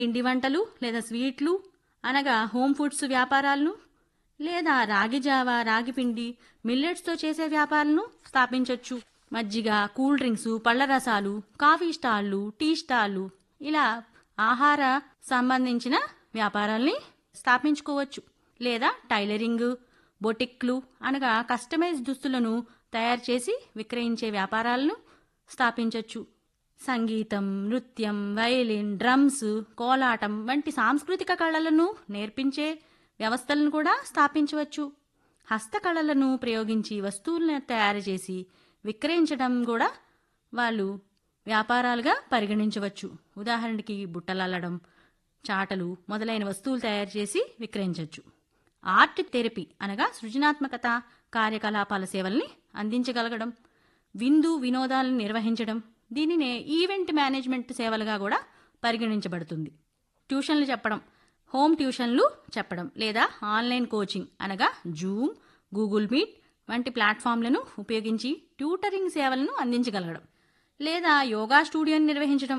పిండి వంటలు లేదా స్వీట్లు అనగా హోమ్ ఫుడ్స్ వ్యాపారాలను లేదా రాగి జావ రాగి పిండి మిల్లెట్స్తో చేసే వ్యాపారాలను స్థాపించవచ్చు మజ్జిగ కూల్ డ్రింక్స్ పళ్ళ రసాలు కాఫీ స్టాళ్ళు టీ స్టాళ్ళు ఇలా ఆహార సంబంధించిన వ్యాపారాల్ని స్థాపించుకోవచ్చు లేదా టైలరింగ్ బొటిక్లు అనగా కస్టమైజ్ దుస్తులను తయారు చేసి విక్రయించే వ్యాపారాలను స్థాపించవచ్చు సంగీతం నృత్యం వయలిన్ డ్రమ్స్ కోలాటం వంటి సాంస్కృతిక కళలను నేర్పించే వ్యవస్థలను కూడా స్థాపించవచ్చు హస్తకళలను ప్రయోగించి వస్తువులను తయారు చేసి విక్రయించడం కూడా వాళ్ళు వ్యాపారాలుగా పరిగణించవచ్చు ఉదాహరణకి బుట్టలు అల్లడం చాటలు మొదలైన వస్తువులు తయారు చేసి విక్రయించవచ్చు ఆర్ట్ థెరపీ అనగా సృజనాత్మకత కార్యకలాపాల సేవల్ని అందించగలగడం విందు వినోదాలను నిర్వహించడం దీనినే ఈవెంట్ మేనేజ్మెంట్ సేవలుగా కూడా పరిగణించబడుతుంది ట్యూషన్లు చెప్పడం హోమ్ ట్యూషన్లు చెప్పడం లేదా ఆన్లైన్ కోచింగ్ అనగా జూమ్ గూగుల్ మీట్ వంటి ప్లాట్ఫామ్లను ఉపయోగించి ట్యూటరింగ్ సేవలను అందించగలగడం లేదా యోగా స్టూడియోని నిర్వహించడం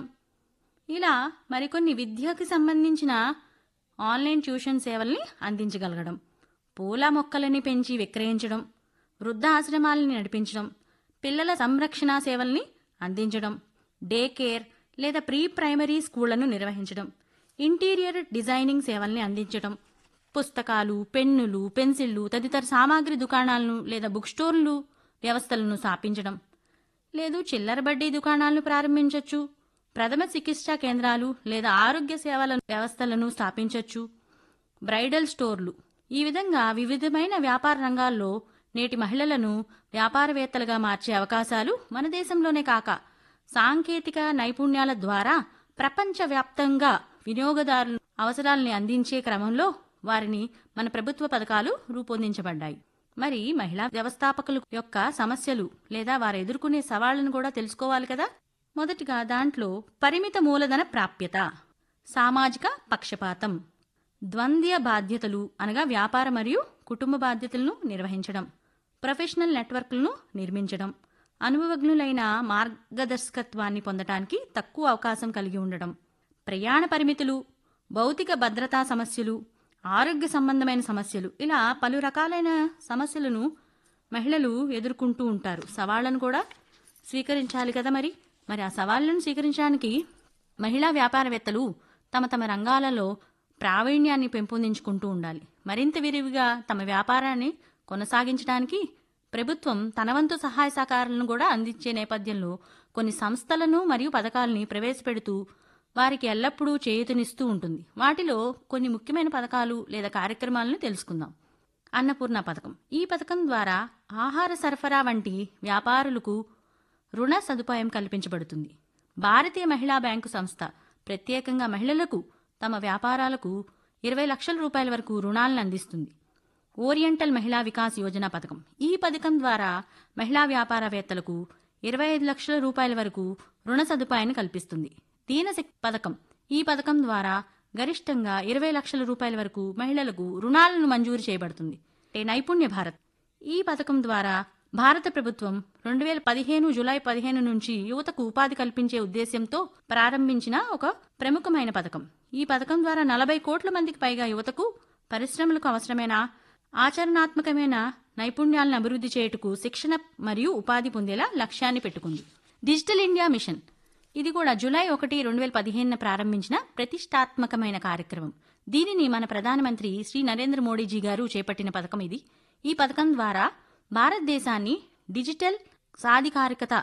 ఇలా మరికొన్ని విద్యకు సంబంధించిన ఆన్లైన్ ట్యూషన్ సేవల్ని అందించగలగడం పూల మొక్కలని పెంచి విక్రయించడం వృద్ధాశ్రమాలని నడిపించడం పిల్లల సంరక్షణ సేవల్ని అందించడం డే కేర్ లేదా ప్రీ ప్రైమరీ స్కూళ్లను నిర్వహించడం ఇంటీరియర్ డిజైనింగ్ సేవల్ని అందించడం పుస్తకాలు పెన్నులు పెన్సిళ్లు తదితర సామాగ్రి దుకాణాలను లేదా బుక్ స్టోర్లు వ్యవస్థలను స్థాపించడం లేదు చిల్లర బడ్డీ దుకాణాలను ప్రారంభించవచ్చు ప్రథమ చికిత్సా కేంద్రాలు లేదా ఆరోగ్య సేవల వ్యవస్థలను స్థాపించవచ్చు బ్రైడల్ స్టోర్లు ఈ విధంగా వివిధమైన వ్యాపార రంగాల్లో నేటి మహిళలను వ్యాపారవేత్తలుగా మార్చే అవకాశాలు మన దేశంలోనే కాక సాంకేతిక నైపుణ్యాల ద్వారా ప్రపంచవ్యాప్తంగా వినియోగదారుల అవసరాలని అందించే క్రమంలో వారిని మన ప్రభుత్వ పథకాలు రూపొందించబడ్డాయి మరి మహిళా వ్యవస్థాపకుల యొక్క సమస్యలు లేదా వారు ఎదుర్కొనే సవాళ్లను కూడా తెలుసుకోవాలి కదా మొదటిగా దాంట్లో పరిమిత మూలధన ప్రాప్యత సామాజిక పక్షపాతం ద్వంద్వ బాధ్యతలు అనగా వ్యాపార మరియు కుటుంబ బాధ్యతలను నిర్వహించడం ప్రొఫెషనల్ నెట్వర్క్లను నిర్మించడం అనుభవజ్ఞులైన మార్గదర్శకత్వాన్ని పొందటానికి తక్కువ అవకాశం కలిగి ఉండడం ప్రయాణ పరిమితులు భౌతిక భద్రతా సమస్యలు ఆరోగ్య సంబంధమైన సమస్యలు ఇలా పలు రకాలైన సమస్యలను మహిళలు ఎదుర్కొంటూ ఉంటారు సవాళ్లను కూడా స్వీకరించాలి కదా మరి మరి ఆ సవాళ్లను స్వీకరించడానికి మహిళా వ్యాపారవేత్తలు తమ తమ రంగాలలో ప్రావీణ్యాన్ని పెంపొందించుకుంటూ ఉండాలి మరింత విరివిగా తమ వ్యాపారాన్ని కొనసాగించడానికి ప్రభుత్వం తన వంతు సహాయ సహకారాలను కూడా అందించే నేపథ్యంలో కొన్ని సంస్థలను మరియు పథకాలని ప్రవేశపెడుతూ వారికి ఎల్లప్పుడూ చేయూతనిస్తూ ఉంటుంది వాటిలో కొన్ని ముఖ్యమైన పథకాలు లేదా కార్యక్రమాలను తెలుసుకుందాం అన్నపూర్ణ పథకం ఈ పథకం ద్వారా ఆహార సరఫరా వంటి వ్యాపారులకు రుణ సదుపాయం కల్పించబడుతుంది భారతీయ మహిళా బ్యాంకు సంస్థ ప్రత్యేకంగా మహిళలకు తమ వ్యాపారాలకు ఇరవై లక్షల రూపాయల వరకు రుణాలను అందిస్తుంది ఓరియంటల్ మహిళా వికాస్ యోజన పథకం ఈ పథకం ద్వారా మహిళా వ్యాపారవేత్తలకు ఇరవై ఐదు లక్షల రూపాయల వరకు రుణ సదుపాయాన్ని కల్పిస్తుంది దీనశక్తి పథకం ఈ పథకం ద్వారా గరిష్టంగా ఇరవై లక్షల రూపాయల వరకు మహిళలకు రుణాలను మంజూరు చేయబడుతుంది అంటే నైపుణ్య భారత్ ఈ పథకం ద్వారా భారత ప్రభుత్వం రెండు వేల పదిహేను జులై పదిహేను నుంచి యువతకు ఉపాధి కల్పించే ఉద్దేశ్యంతో ప్రారంభించిన ఒక ప్రముఖమైన పథకం ఈ పథకం ద్వారా నలభై కోట్ల మందికి పైగా యువతకు పరిశ్రమలకు అవసరమైన ఆచరణాత్మకమైన నైపుణ్యాలను అభివృద్ధి చేయుటకు శిక్షణ మరియు ఉపాధి పొందేలా లక్ష్యాన్ని పెట్టుకుంది డిజిటల్ ఇండియా మిషన్ ఇది కూడా జూలై ఒకటి రెండు వేల పదిహేనున ప్రారంభించిన ప్రతిష్టాత్మకమైన కార్యక్రమం దీనిని మన ప్రధానమంత్రి శ్రీ నరేంద్ర మోడీజీ గారు చేపట్టిన పథకం ఇది ఈ పథకం ద్వారా భారతదేశాన్ని డిజిటల్ సాధికారికత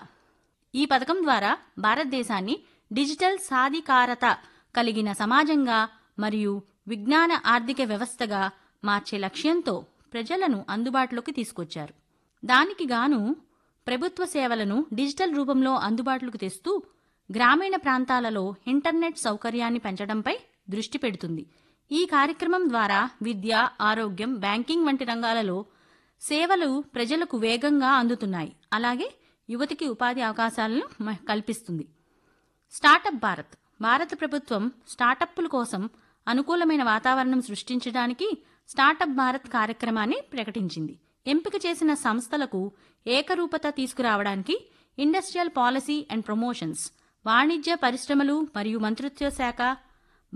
ఈ పథకం ద్వారా భారతదేశాన్ని డిజిటల్ సాధికారత కలిగిన సమాజంగా మరియు విజ్ఞాన ఆర్థిక వ్యవస్థగా మార్చే లక్ష్యంతో ప్రజలను అందుబాటులోకి తీసుకొచ్చారు దానికి గాను ప్రభుత్వ సేవలను డిజిటల్ రూపంలో అందుబాటులోకి తెస్తూ గ్రామీణ ప్రాంతాలలో ఇంటర్నెట్ సౌకర్యాన్ని పెంచడంపై దృష్టి పెడుతుంది ఈ కార్యక్రమం ద్వారా విద్య ఆరోగ్యం బ్యాంకింగ్ వంటి రంగాలలో సేవలు ప్రజలకు వేగంగా అందుతున్నాయి అలాగే యువతికి ఉపాధి అవకాశాలను మ- కల్పిస్తుంది స్టార్టప్ భారత్ భారత ప్రభుత్వం స్టార్టప్ల కోసం అనుకూలమైన వాతావరణం సృష్టించడానికి స్టార్టప్ భారత్ కార్యక్రమాన్ని ప్రకటించింది ఎంపిక చేసిన సంస్థలకు ఏకరూపత తీసుకురావడానికి ఇండస్ట్రియల్ పాలసీ అండ్ ప్రమోషన్స్ వాణిజ్య పరిశ్రమలు మరియు మంత్రిత్వ శాఖ